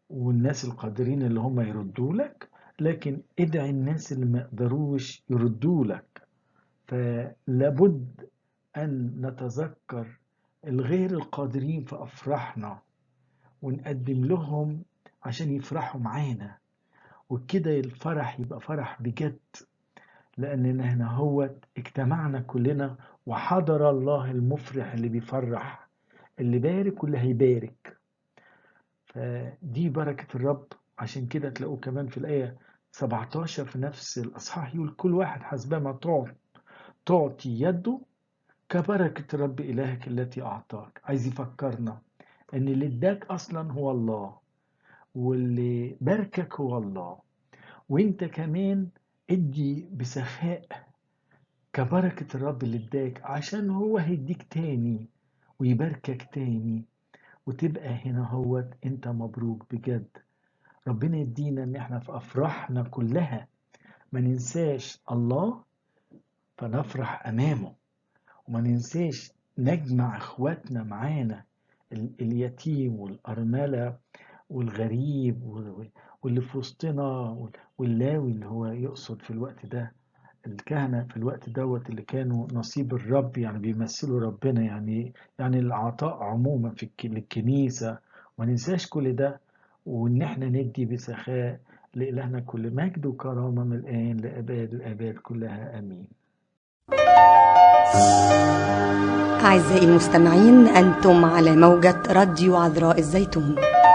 والناس القادرين اللي هم يردوا لك لكن ادعي الناس اللي ما يقدروش يردوا لك فلابد أن نتذكر الغير القادرين في أفراحنا ونقدم لهم عشان يفرحوا معانا وكده الفرح يبقى فرح بجد لأننا هنا هو اجتمعنا كلنا وحضر الله المفرح اللي بيفرح اللي بارك واللي هيبارك فدي بركة الرب عشان كده تلاقوه كمان في الآية 17 في نفس الأصحاح يقول كل واحد حسبما تعطي تعطي يده كبركة رب إلهك التي أعطاك عايز يفكرنا إن اللي اداك أصلا هو الله واللي باركك هو الله وانت كمان ادي بسخاء كبركة الرب اللي اداك عشان هو هيديك تاني ويباركك تاني وتبقى هنا هو انت مبروك بجد ربنا يدينا ان احنا في افراحنا كلها ما ننساش الله فنفرح امامه وما ننساش نجمع اخواتنا معانا ال- اليتيم والارمله والغريب وال- واللي في وسطنا وال- واللاوي اللي هو يقصد في الوقت ده الكهنة في الوقت دوت اللي كانوا نصيب الرب يعني بيمثلوا ربنا يعني يعني العطاء عموما في الك- للكنيسة وما ننساش كل ده وإن احنا ندي بسخاء لإلهنا كل مجد وكرامة من الآن لأباد الآباد كلها آمين أعزائي المستمعين أنتم على موجة راديو عذراء الزيتون